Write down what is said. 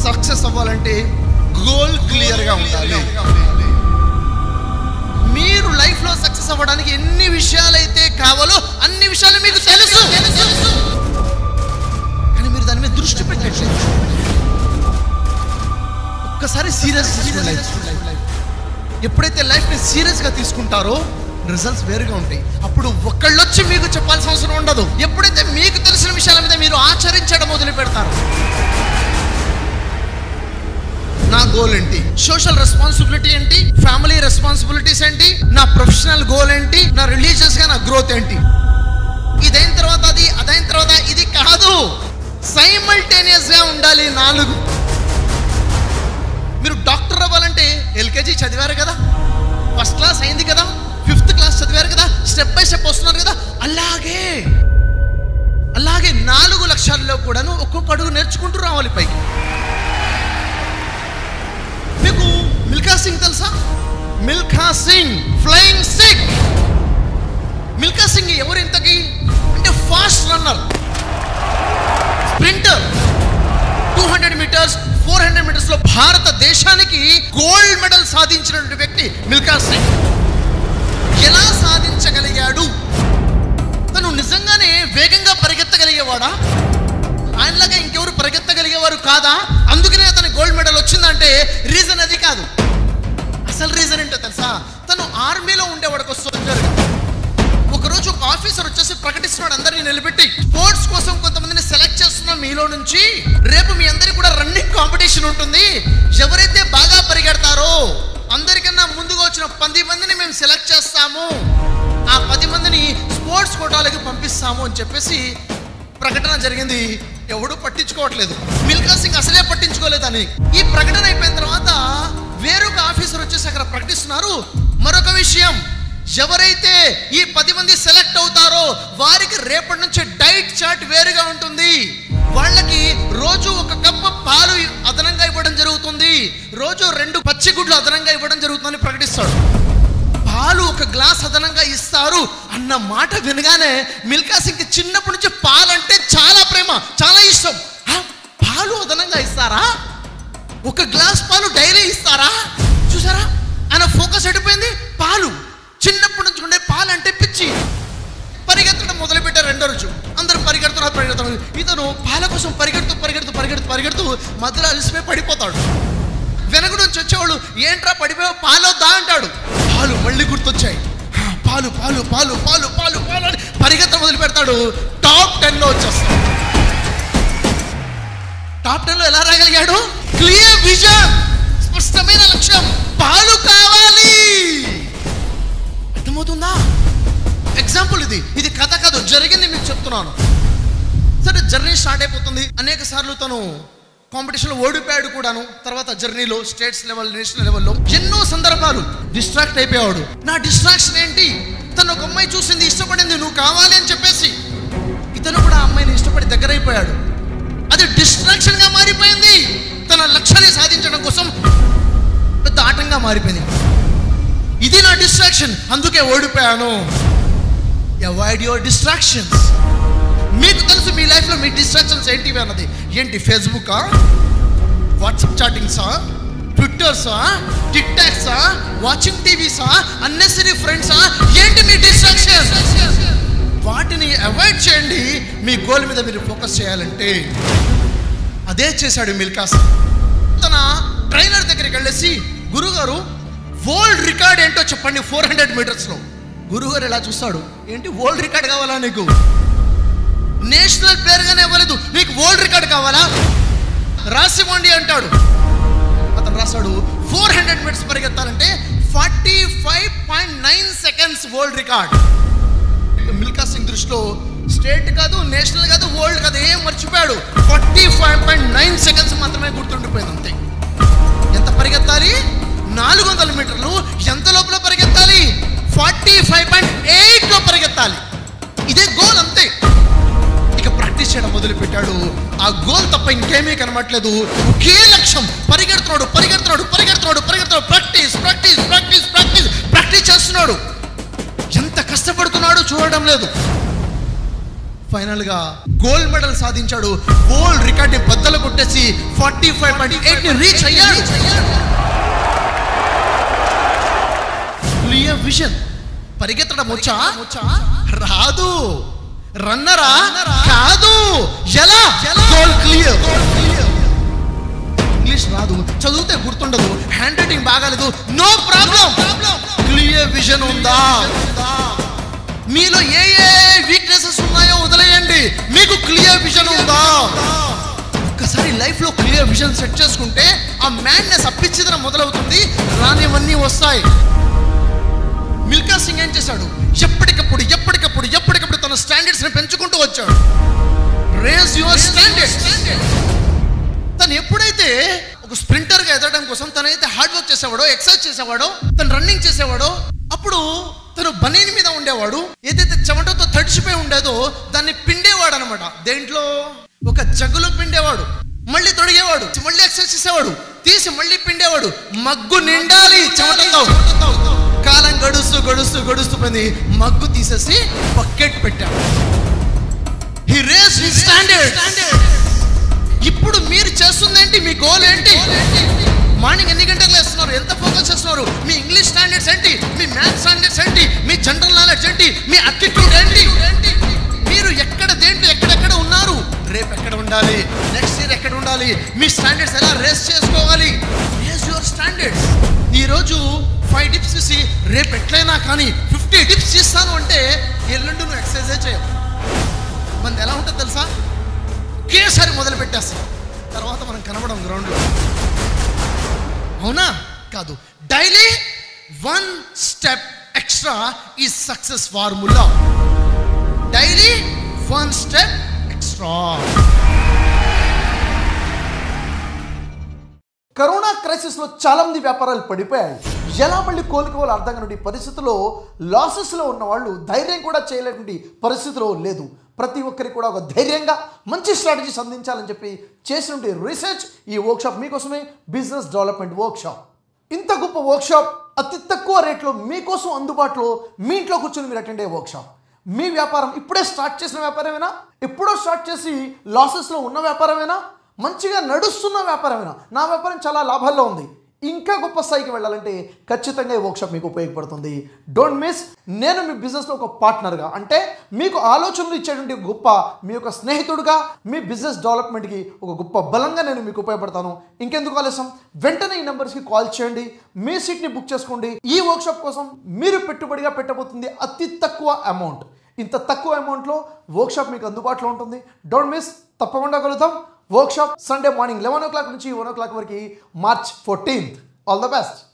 success అవ్వాలంటే goal క్లియర్గా ఉండాలి మీరు లైఫ్లో సక్సెస్ అవ్వడానికి ఎన్ని విషయాలైతే కావాలో అన్ని విషయాలు మీకు తెలుసు కానీ మీరు దాని మీద దృష్టి పెట్టట్లేదు ఒక్కసారి సీరియస్ ఎప్పుడైతే లైఫ్ని సీరియస్గా తీసుకుంటారో రిజల్ట్స్ వేరుగా ఉంటాయి అప్పుడు ఒకళ్ళొచ్చి మీకు చెప్పాల్సిన అవసరం ఉండదు ఎప్పుడైతే మీకు తెలిసిన విషయాల మీద మీరు ఆచరించడం మొదలు పెడతారు నా గోల్ ఏంటి సోషల్ రెస్పాన్సిబిలిటీ ఏంటి ఫ్యామిలీ రెస్పాన్సిబిలిటీస్ ఏంటి నా ప్రొఫెషనల్ గోల్ ఏంటి నా రిలీజియస్ గా నా గ్రోత్ ఏంటి ఇదైన తర్వాత అది అదైన తర్వాత ఇది కాదు సైమల్టేనియస్ గా ఉండాలి నాలుగు మీరు డాక్టర్ అవ్వాలంటే ఎల్కేజీ చదివారు కదా ఫస్ట్ క్లాస్ అయింది కదా ఫిఫ్త్ క్లాస్ చదివారు కదా స్టెప్ బై స్టెప్ వస్తున్నారు కదా అలాగే అలాగే నాలుగు లక్షల్లో కూడాను ఒక్కొక్క అడుగు నేర్చుకుంటూ రావాలి పైకి మీకు మిల్కా సింగ్ తెలుసా మిల్కా సింగ్ ఫ్లయింగ్ సింగ్ మిల్కా సింగ్ ఎవరు ఇంతకి అంటే fast runner sprinter two hundred metres four hundred metres లో భారతదేశానికి గోల్డ్ మెడల్ సాధించినటువంటి వ్యక్తి మిల్కా సింగ్ ఎలా సాధించగలిగాడు తను నిజంగానే వేగంగా పరిగెత్తగలిగేవాడా ఆయనలాగా ఇంకెవరు పరిగెత్తగలిగేవారు కాదా అందుకనే అతని గోల్డ్ మెడల్ వచ్చిందంటే రీజన్ అది కాదు అసలు రీజన్ ఏంటో తెలుసా తను ఆర్మీలో ఉండేవాడు ఒక సోల్జర్ ఒకరోజు ఒక ఆఫీసర్ వచ్చేసి ప్రకటిస్తున్నాడు అందరినీ నిలబెట్టి స్పోర్ట్స్ కోసం కొంతమందిని సెలెక్ట్ చేస్తున్నాం మీలో నుంచి రేపు మీ అందరికి కూడా రన్నింగ్ కాంపిటీషన్ ఉంటుంది ఎవరైతే బాగా పరిగెడతారో అందరికన్నా ముందుగా వచ్చిన పది మందిని మేము సెలెక్ట్ చేస్తాము ఆ పది మందిని స్పోర్ట్స్ కోటాలకి పంపిస్తాము అని చెప్పేసి ప్రకటన జరిగింది ఎవడు పట్టించుకోవట్లేదు మిల్కా సింగ్ అసలే పట్టించుకోలేదని ఈ ప్రకటన అయిపోయిన తర్వాత వేరొక ఆఫీసర్ వచ్చేసి అక్కడ ప్రకటిస్తున్నారు మరొక విషయం ఎవరైతే ఈ పది మంది సెలెక్ట్ అవుతారో వారికి రేపటి నుంచి డైట్ చార్ట్ వేరుగా ఉంటుంది వాళ్ళకి రోజు ఒక కప్పు పాలు అదనంగా ఇవ్వడం జరుగుతుంది రోజు రెండు పచ్చిగుడ్లు అదనంగా ఇవ్వడం జరుగుతుందని ప్రకటిస్తాడు పాలు ఒక గ్లాస్ అదనంగా ఇస్తారు అన్న మాట వినగానే మిల్కా సింగ్ చిన్నప్పటి నుంచి పాలంటే చాలా ప్రేమ చాలా ఇష్టం ఆ, పాలు అదనంగా ఇస్తారా ఒక గ్లాస్ పాలు డైలీ ఇస్తారా చూసారా ఆయన ఫోకస్ ఎడిపోయింది పాలు చిన్నప్పటి నుంచి ఉండే పాలు అంటే పిచ్చి పరిగెత్తడం మొదలుపెట్టారు రెండో రోజు అందరూ పరిగెడుతున్నారు పరిగెడుతున్నారు ఇతను పాల కోసం పరిగెడుతూ పరిగెడుతూ పరిగెడుతూ పరిగెడుతూ మధ్యలో అలసిపోయి పడిపోతాడు వెనక నుంచి వచ్చేవాళ్ళు ఏంట్రా పడిపోయావు పాలొద్దా అంటాడు పాలు మళ్ళీ గుర్తొచ్చాయి "ఆ, పాలు పాలు పాలు పాలు పాలు పాలు అని పరిగెత్త మొదలు పెడతాడు టాప్ టెన్ లో వచ్చేస్తాడు టాప్ టెన్ లో ఎలా రాగలిగాడు క్లియర్ విజన్ స్పష్టమైన లక్ష్యం పాలు కావాలి అర్థమవుతుందా ఎగ్జాంపుల్ ఇది ఇది కథ కాదు జరిగింది మీకు చెప్తున్నాను సరే జర్నీ స్టార్ట్ అయిపోతుంది అనేక సార్లు తను కాంపిటీషన్లో ఓడిపోయాడు కూడాను తర్వాత జర్నీలో స్టేట్స్ లెవెల్ నేషనల్ లెవెల్లో ఎన్నో సందర్భాలు డిస్ట్రాక్ట్ అయిపోయాడు నా డిస్ట్రాక్షన్ ఏంటి తను ఒక అమ్మాయి చూసింది ఇష్టపడింది నువ్వు కావాలి అని చెప్పేసి ఇతను కూడా ఆ అమ్మాయిని ఇష్టపడి దగ్గరైపోయాడు అది డిస్ట్రాక్షన్ గా మారిపోయింది తన లక్ష్యాన్ని సాధించడం కోసం పెద్ద ఆటంగా మారిపోయింది ఇది నా డిస్ట్రాక్షన్ అందుకే ఓడిపోయాను అవాయిడ్ యువర్ డిస్ట్రాక్షన్స్ మీకు తెలుసు మీ లైఫ్లో మీ డిస్ట్రాక్షన్స్ ఏంటివి అన్నది ఏంటి ఫేస్బుకా వాట్సాప్ చాటింగ్సా ట్విట్టర్సా టిక్ టాక్సా వాచింగ్ టీవీసా అన్నెసరీ ఫ్రెండ్సా ఏంటి మీ డిస్ట్రాక్షన్ వాటిని అవాయిడ్ చేయండి మీ గోల్ మీద మీరు ఫోకస్ చేయాలంటే అదే చేశాడు మిల్కాస్ తన ట్రైనర్ దగ్గరికి వెళ్ళేసి గురుగారు వరల్డ్ రికార్డ్ ఏంటో చెప్పండి ఫోర్ హండ్రెడ్ మీటర్స్లో గురుగారు ఇలా చూస్తాడు ఏంటి వరల్డ్ రికార్డ్ కావాలా నీకు నేషనల్ ప్లేయర్గానే ఇవ్వలేదు నీకు వరల్డ్ రికార్డ్ కావాలా రాసివ్వండి అంటాడు అతను రాశాడు ఫోర్ హండ్రెడ్ మీటర్స్ పరిగెత్తాలంటే forty five point nine seconds world record Milkha Singh దృష్టిలో స్టేట్ కాదు నేషనల్ కాదు వరల్డ్ కాదు ఏం మర్చిపోయాడు forty five point nine seconds మాత్రమే గుర్తుండిపోయింది అంతే ఎంత పరిగెత్తాలి నాలుగు వందల మీటర్లు ఎంత లోపల పరిగెత్తాలి ఫార్టీ ఫైవ్ పాయింట్ ఎయిట్లో పరిగెత్తాలి ఇదే గోల్ అంతే ఇక ప్రాక్టీస్ చేయడం మొదలు పెట్టాడు ఆ గోల్ తప్ప ఇంకేమీ కనబట్లేదు ఒకే లక్ష్యం పరిగెడుతున్నాడు పరిగెడుతున్నాడు పరిగెడుతున్నాడు పరిగెడుతున్నాడు practice practice practice practice practice చేస్తున్నాడు ఎంత కష్టపడుతున్నాడో చూడడం లేదు ఫైనల్ గా గోల్డ్ మెడల్ సాధించాడు గోల్డ్ రికార్డ్ ని బద్దలు కొట్టేసి ఫార్టీ ఫైవ్ పాయింట్ ఎయిట్ ని రీచ్ అయ్యాడు క్లియర్ విజన్ పరిగెత్తడం వచ్చా రాదు రన్నరా కాదు ఎలా గోల్ క్లియర్ ఇంగ్లీష్ రాదు చదివితే గుర్తుండదు హ్యాండ్ రైటింగ్ బాగాలేదు నో ప్రాబ్లం క్లియర్ విజన్ ఉందా మీలో ఏ ఏ వీక్నెసెస్ ఉన్నాయో వదిలేయండి మీకు క్లియర్ విజన్ ఉందా ఒక్కసారి లైఫ్ లో క్లియర్ విజన్ సెట్ చేసుకుంటే ఆ మ్యాడ్నెస్ అప్పించదనం మొదలవుతుంది రానివన్నీ వస్తాయి మిల్కా సింగ్ ఏం చేశాడు ఎప్పటికప్పుడు ఎప్పటికప్పుడు ఎప్పటికప్పుడు తన స్టాండర్డ్స్ ని పెంచుకుంటూ వచ్చాడు రేస్ యువర్ స్టాండర్డ్స్ తను ఎప్పుడైతే ఒక స్ప్రింటర్ గా ఎదగడం కోసం తనైతే హార్డ్ వర్క్ చేసేవాడో ఎక్సర్సైజ్ చేసేవాడో తను రన్నింగ్ చేసేవాడో అప్పుడు తను బనీని మీద ఉండేవాడు ఏదైతే చెమటతో తడిచిపోయి ఉండేదో దాన్ని పిండేవాడు అనమాట దేంట్లో ఒక జగ్గులో పిండేవాడు మళ్ళీ తొడిగేవాడు మళ్ళీ ఎక్సర్సైజ్ చేసేవాడు తీసి మళ్ళీ పిండేవాడు మగ్గు నిండాలి చెమటతో కాలం గడుస్తూ గడుస్తూ గడుస్తూ పోయింది మగ్గు తీసేసి బకెట్ పెట్టాడు హీ రేస్ స్టాండర్డ్ ఇప్పుడు మీరు చేస్తుందేంటి మీ గోల్ ఏంటి మార్నింగ్ ఎన్ని గంటలకు వేస్తున్నారు ఎంత ఫోకస్ చేస్తున్నారు మీ ఇంగ్లీష్ స్టాండర్డ్స్ ఏంటి మీ మ్యాథ్స్ స్టాండర్డ్స్ ఏంటి మీ జనరల్ నాలెడ్జ్ ఏంటి మీ అటిట్యూడ్ ఏంటి మీరు ఎక్కడ దేంట్లో ఎక్కడెక్కడ ఉన్నారు రేపు ఎక్కడ ఉండాలి నెక్స్ట్ ఇయర్ ఎక్కడ ఉండాలి మీ స్టాండర్డ్స్ ఎలా రేస్ చేసుకోవాలి రేస్ యువర్ స్టాండర్డ్స్ ఈరోజు ఫైవ్ డిప్స్ ఇసి రేపు ఎట్లయినా కానీ ఫిఫ్టీ డిప్స్ ఇస్తాను అంటే ఎల్లుండి నువ్వు ఎక్సర్సైజే చేయవు మనది ఎలా ఉంటుంది తెలుసా ఒకేసారి మొదలు పెట్టేస్తాం తర్వాత మనం కనబడం గ్రౌండ్లో అవునా కాదు డైలీ వన్ స్టెప్ ఎక్స్ట్రా ఈ success formula daily one step extra corona క్రైసిస్లో చాలా మంది వ్యాపారాలు పడిపోయాయి ఎలా మళ్ళీ కోలుకోవాలో అర్థం కాని పరిస్థితిలో లాసెస్లో ఉన్న వాళ్ళు ధైర్యం కూడా చేయలేటువంటి పరిస్థితిలో లేదు ప్రతి ఒక్కరికి కూడా ఒక ధైర్యంగా మంచి స్ట్రాటజీస్ అందించాలని చెప్పి చేసినటువంటి రీసెర్చ్ ఈ వర్క్షాప్ మీకోసమే బిజినెస్ డెవలప్మెంట్ వర్క్షాప్ ఇంత గొప్ప వర్క్షాప్ అతి తక్కువ రేట్లో మీకోసం అందుబాటులో మీ ఇంట్లో కూర్చొని మీరు అటెండ్ అయ్యే వర్క్షాప్ మీ వ్యాపారం ఇప్పుడే స్టార్ట్ చేసిన వ్యాపారమేనా ఎప్పుడో స్టార్ట్ చేసి లాసెస్లో ఉన్న వ్యాపారమేనా మంచిగా నడుస్తున్న వ్యాపారమేనా నా వ్యాపారం చాలా లాభాల్లో ఉంది ఇంకా గొప్ప స్థాయికి వెళ్ళాలంటే ఖచ్చితంగా ఈ వర్క్షాప్ మీకు ఉపయోగపడుతుంది డోంట్ మిస్ నేను మీ బిజినెస్లో ఒక పార్ట్నర్గా అంటే మీకు ఆలోచనలు ఇచ్చేటువంటి గొప్ప మీ యొక్క స్నేహితుడిగా మీ బిజినెస్ డెవలప్మెంట్కి ఒక గొప్ప బలంగా నేను మీకు ఉపయోగపడతాను ఇంకెందుకు ఆలస్యం వెంటనే ఈ నెంబర్స్కి కాల్ చేయండి మీ సీట్ని బుక్ చేసుకోండి ఈ వర్క్షాప్ కోసం మీరు పెట్టుబడిగా పెట్టబోతుంది అతి తక్కువ అమౌంట్ ఇంత తక్కువ అమౌంట్లో వర్క్షాప్ మీకు అందుబాటులో ఉంటుంది డోంట్ మిస్ తప్పకుండా కలుద్దాం workshop Sunday morning eleven o'clock నుంచి వన్ ఓ క్లాక్ వరకు March fourteenth all the best